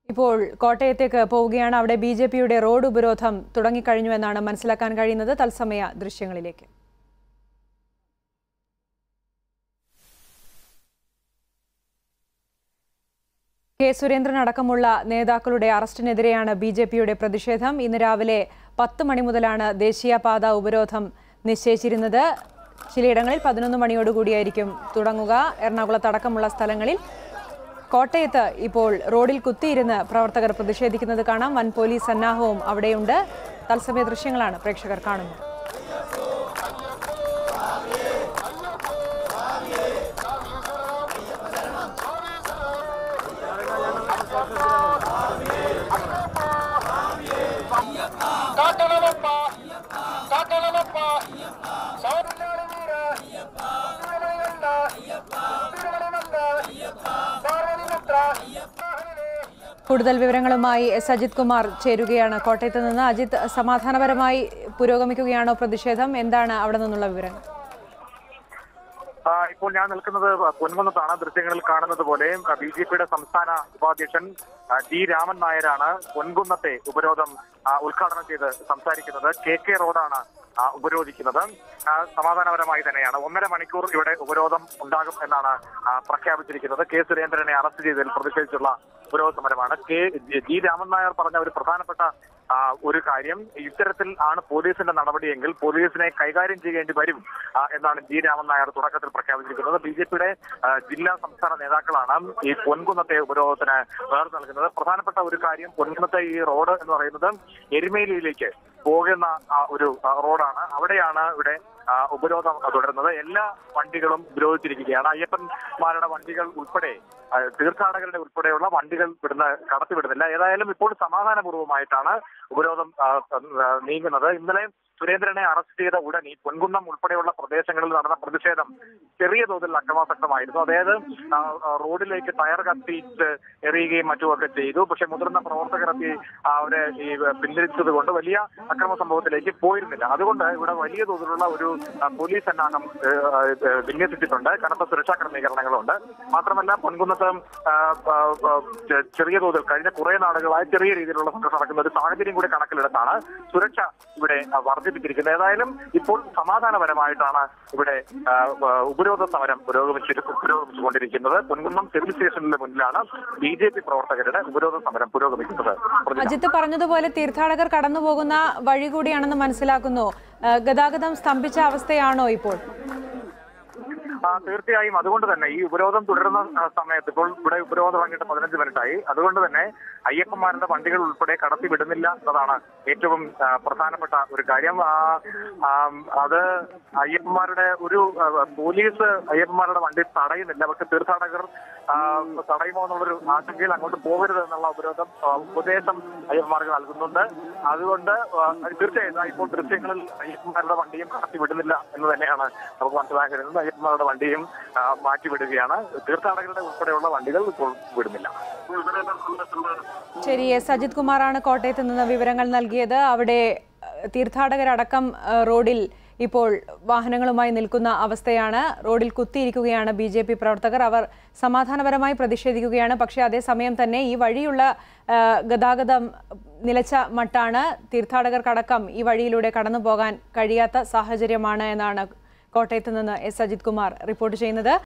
ഇപ്പോൾ കോട്ടയത്തേക്ക് പോവുകയാണ് അവിടെ ബി ജെ പിയുടെ റോഡ് ഉപരോധം തുടങ്ങിക്കഴിഞ്ഞുവെന്നാണ് മനസ്സിലാക്കാൻ കഴിയുന്നത് തത്സമയ ദൃശ്യങ്ങളിലേക്ക് കെ സുരേന്ദ്രൻ അടക്കമുള്ള നേതാക്കളുടെ അറസ്റ്റിനെതിരെയാണ് ബി ജെ പിയുടെ പ്രതിഷേധം ഇന്ന് രാവിലെ പത്ത് മണി മുതലാണ് ദേശീയപാത ഉപരോധം നിശ്ചയിച്ചിരുന്നത് ചിലയിടങ്ങളിൽ പതിനൊന്ന് മണിയോടുകൂടിയായിരിക്കും തുടങ്ങുക എറണാകുളത്ത് അടക്കമുള്ള സ്ഥലങ്ങളിൽ കോട്ടയത്ത് ഇപ്പോൾ റോഡിൽ കുത്തിയിരുന്ന് പ്രവർത്തകർ പ്രതിഷേധിക്കുന്നത് കാണാം വൻ പോലീസ് സന്നാഹവും അവിടെയുണ്ട് തത്സമയ ദൃശ്യങ്ങളാണ് പ്രേക്ഷകർ കാണുന്നത് ಕಾಕಲನಪ್ಪ ಕಾಕಲನಪ್ಪ ಸಾವಿರಾರು ವೀರ ತಿರುಮಲೆಯಲ್ಲ ತಿರುಮಲನಂದ പാർവതി മിത്ര കൂടുതൽ വിവരങ്ങളുമായി എസ് അജിത് കുമാർ ചേരുകയാണ് കോട്ടയത്ത് നിന്ന് അജിത് സമാധാനപരമായി പുരോഗമിക്കുകയാണോ പ്രതിഷേധം എന്താണ് അവിടെ നിന്നുള്ള വിവരങ്ങൾ ആ, ഇപ്പോൾ ഞാൻ നിൽക്കുന്നത് പൊൻകുന്നത്താണ് ദൃശ്യങ്ങളിൽ കാണുന്നത് പോലെ ബി ജെ പിയുടെ സംസ്ഥാന ഉപാധ്യക്ഷൻ ആ, ജി രാമൻ നായരാണ് പൊൻകുന്നത്തെ ഉപരോധം ആ, ഉദ്ഘാടനം ചെയ്ത് സംസാരിക്കുന്നത് കെ കെ റോഡാണ് ആ, ഉപരോധിക്കുന്നത് ആ, സമാധാനപരമായി തന്നെയാണ് ഒന്നര മണിക്കൂർ ഇവിടെ ഉപരോധം ഉണ്ടാകും എന്നാണ് ആ, പ്രഖ്യാപിച്ചിരിക്കുന്നത് കെ സുരേന്ദ്രനെ അറസ്റ്റ് ചെയ്തതിൽ പ്രതിഷേധിച്ചുള്ള ഉപരോധ സമരമാണ് കെ ജി രാമൻ നായർ പറഞ്ഞ ഒരു പ്രധാനപ്പെട്ട ആ, ഒരു കാര്യം ഇത്തരത്തിൽ ആണ് പോലീസിന്റെ നടപടിയെങ്കിൽ പോലീസിനെ കൈകാര്യം ചെയ്യേണ്ടി വരും ആ, എന്നാണ് ജി രാമൻ നായർ തുടക്കത്തിൽ പ്രഖ്യാപിച്ചിരിക്കുന്നത് ബി ജെ പിയുടെ ജില്ലാ സംസ്ഥാന നേതാക്കളാണ് ഈ പൊൻകുന്നത്തെ ഉപരോധത്തിന് വേർ നൽകുന്നത് പ്രധാനപ്പെട്ട ഒരു കാര്യം പൊൻകുന്നത്തെ ഈ റോഡ് എന്ന് പറയുന്നത് എരുമേലിയിലേക്ക് പോകുന്ന ആ, ഒരു ആ, റോഡാണ് അവിടെയാണ് ഇവിടെ ആ, ഉപരോധം തുടരുന്നത് എല്ലാ വണ്ടികളും ഉപരോധിച്ചിരിക്കുകയാണ് അയ്യപ്പന്മാരുടെ വണ്ടികൾ ഉൾപ്പെടെ ആ, തീർത്ഥാടകരുടെ ഉൾപ്പെടെയുള്ള വണ്ടികൾ ഇവിടുന്ന് കടത്തിവിടുന്നില്ല ഏതായാലും ഇപ്പോൾ സമാധാനപൂർവ്വമായിട്ടാണ് ഉപരോധം ആ, ആ, നീങ്ങുന്നത് ഇന്നലെ സുരേന്ദ്രനെ അറസ്റ്റ് ചെയ്ത ഉടൻ ഈ പൊൻകുന്നം ഉൾപ്പെടെയുള്ള പ്രദേശങ്ങളിൽ നടന്ന പ്രതിഷേധം ചെറിയ തോതിൽ അക്രമാസക്തമായിരുന്നു അതായത് ആ, ആ, റോഡിലേക്ക് ടയർ കത്തിച്ച് എറിയുകയും മറ്റുമൊക്കെ ചെയ്തു പക്ഷെ മുതിർന്ന പ്രവർത്തകർ എത്തി അവരെ ഈ പിന്തിരിച്ചത് കൊണ്ട് വലിയ അക്രമ സംഭവത്തിലേക്ക് പോയിരുന്നില്ല അതുകൊണ്ട് ഇവിടെ വലിയ തോതിലുള്ള ഒരു ആ, പോലീസ് സന്നാഹം ഏ, ഏ, വിന്യസിച്ചിട്ടുണ്ട് കനത്ത സുരക്ഷാ ക്രമീകരണങ്ങളുണ്ട് മാത്രമല്ല പൊൻകുന്നത്ത് ആ, ആ, ആ, ചെ- ചെറിയ തോതിൽ കഴിഞ്ഞ കുറെ നാളുകളായി ചെറിയ രീതിയിലുള്ള സംഘർഷം നടക്കുന്ന ഒരു സാഹചര്യം കൂടി കണക്കിലെടുത്താണ് സുരക്ഷ ഇവിടെ ആ, വർദ്ധിപ്പിച്ചിരിക്കുന്നത് ഏതായാലും ഇപ്പോൾ സമാധാനപരമായിട്ടാണ് ഇവിടെ ആ, ആ, ഉപരോധ സമരം പുരോഗമിച്ചു പുരോഗമിച്ചുകൊണ്ടിരിക്കുന്നത് പൊൻകുന്നം സിവിൽ സ്റ്റേഷനിലെ മുന്നിലാണ് ബി ജെ പി പ്രവർത്തകരുടെ ഉപരോധ സമരം പുരോഗമിക്കുന്നത് പ്രതിഭ. അജിത്ത് പറഞ്ഞതുപോലെ തീർത്ഥാടകർ കടന്നു പോകുന്ന വഴി കൂടിയാണെന്ന് മനസ്സിലാക്കുന്നു ആ, ഗതാഗതം സ്തംഭിച്ച അവസ്ഥയാണോ ഇപ്പോൾ ആ, തീർച്ചയായും അതുകൊണ്ട് തന്നെ ഈ ഉപരോധം തുടരുന്ന ആ, സമയത്ത് ഇപ്പോൾ ഇവിടെ ഉപരോധം തുടങ്ങിയിട്ട് പതിനഞ്ച് മിനിറ്റായി അതുകൊണ്ട് തന്നെ അയ്യപ്പന്മാരുടെ വണ്ടികൾ ഉൾപ്പെടെ കടത്തി വിടുന്നില്ല എന്നതാണ് ഏറ്റവും ആ, പ്രധാനപ്പെട്ട ഒരു കാര്യം ആ, ആ, അത് അയ്യപ്പന്മാരുടെ ഒരു ആ, പോലീസ് അയ്യപ്പന്മാരുടെ വണ്ടി തടയുന്നില്ല പക്ഷെ തീർത്ഥാടകർ ആ, തടയുമോ എന്നുള്ളൊരു ആശങ്കയിൽ അങ്ങോട്ട് പോകരുത് എന്നുള്ള ഉപരോധം ആ, ഉപദേശം അയ്യപ്പന്മാർക്ക് നൽകുന്നുണ്ട് അതുകൊണ്ട് ആ, തീർച്ചയായും ദാ ഇപ്പോൾ ദൃശ്യങ്ങളിൽ അയ്യപ്പന്മാരുടെ വണ്ടിയും കടത്തി വിടുന്നില്ല എന്ന് തന്നെയാണ് നമുക്ക് മനസ്സിലാക്കാൻ കഴിയുന്നത് അയ്യപ്പന്മാരുടെ വണ്ടിയും ആ, മാറ്റിവിടുകയാണ് തീർത്ഥാടകരുടെ ഉൾപ്പെടെയുള്ള വണ്ടികൾ ഇപ്പോൾ വിടുന്നില്ല ശരി എസ് അജിത് കുമാറാണ് കോട്ടയത്ത് നിന്ന് വിവരങ്ങൾ നൽകിയത് അവിടെ ഏഹ്, തീർത്ഥാടകരടക്കം ഏഹ്, റോഡിൽ ഇപ്പോൾ വാഹനങ്ങളുമായി നിൽക്കുന്ന അവസ്ഥയാണ് റോഡിൽ കുത്തിയിരിക്കുകയാണ് ബി ജെ പി പ്രവർത്തകർ അവർ സമാധാനപരമായി പ്രതിഷേധിക്കുകയാണ് പക്ഷേ അതേസമയം തന്നെ ഈ വഴിയുള്ള ഏഹ്, ഗതാഗതം നിലച്ച മട്ടാണ് തീർത്ഥാടകർക്കടക്കം ഈ വഴിയിലൂടെ കടന്നു പോകാൻ കഴിയാത്ത സാഹചര്യമാണ് എന്നാണ് കോട്ടയത്ത് നിന്ന് എസ് അജിത് കുമാർ റിപ്പോർട്ട് ചെയ്യുന്നത്